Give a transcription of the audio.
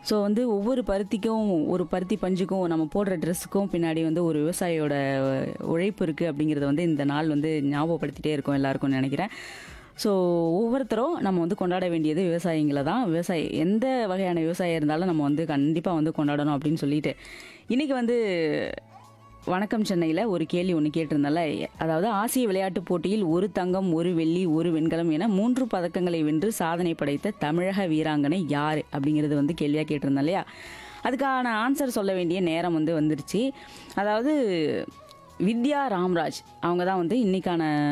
so வந்து ஒவ்வொரு பருத்திக்கும் ஒரு பருத்தி பஞ்சுக்கும் நம்ம போடுற ட்ரெஸ்ஸுக்கும் பின்னாடி வந்து ஒரு விவசாயியோட உழைப்பு இருக்குது அப்படிங்கிறத வந்து இந்த நாள் வந்து ஞாபகப்படுத்திட்டே இருக்கும் எல்லாருக்கும் நினைக்கிறேன் ஸோ ஒவ்வொருத்தரும் நம்ம வந்து கொண்டாட வேண்டியது விவசாயிங்களை தான் விவசாயி எந்த வகையான விவசாயம் இருந்தாலும் நம்ம வந்து கண்டிப்பாக வந்து கொண்டாடணும் அப்படின்னு சொல்லிட்டு இன்றைக்கி வந்து வணக்கம் சென்னையில் ஒரு கேள்வி ஒன்று கேட்டிருந்தல அதாவது ஆசிய விளையாட்டுப் போட்டியில் ஒரு தங்கம் ஒரு வெள்ளி ஒரு வெண்கலம் என மூன்று பதக்கங்களை வென்று சாதனை படைத்த தமிழக வீராங்கனை யார் அப்படிங்கிறது வந்து கேள்வியாக கேட்டிருந்தேன் இல்லையா அதுக்கான ஆன்சர் சொல்ல வேண்டிய நேரம் வந்து வந்துருச்சு அதாவது வித்யா ராம்ராஜ் அவங்க தான் வந்து இன்னைக்கான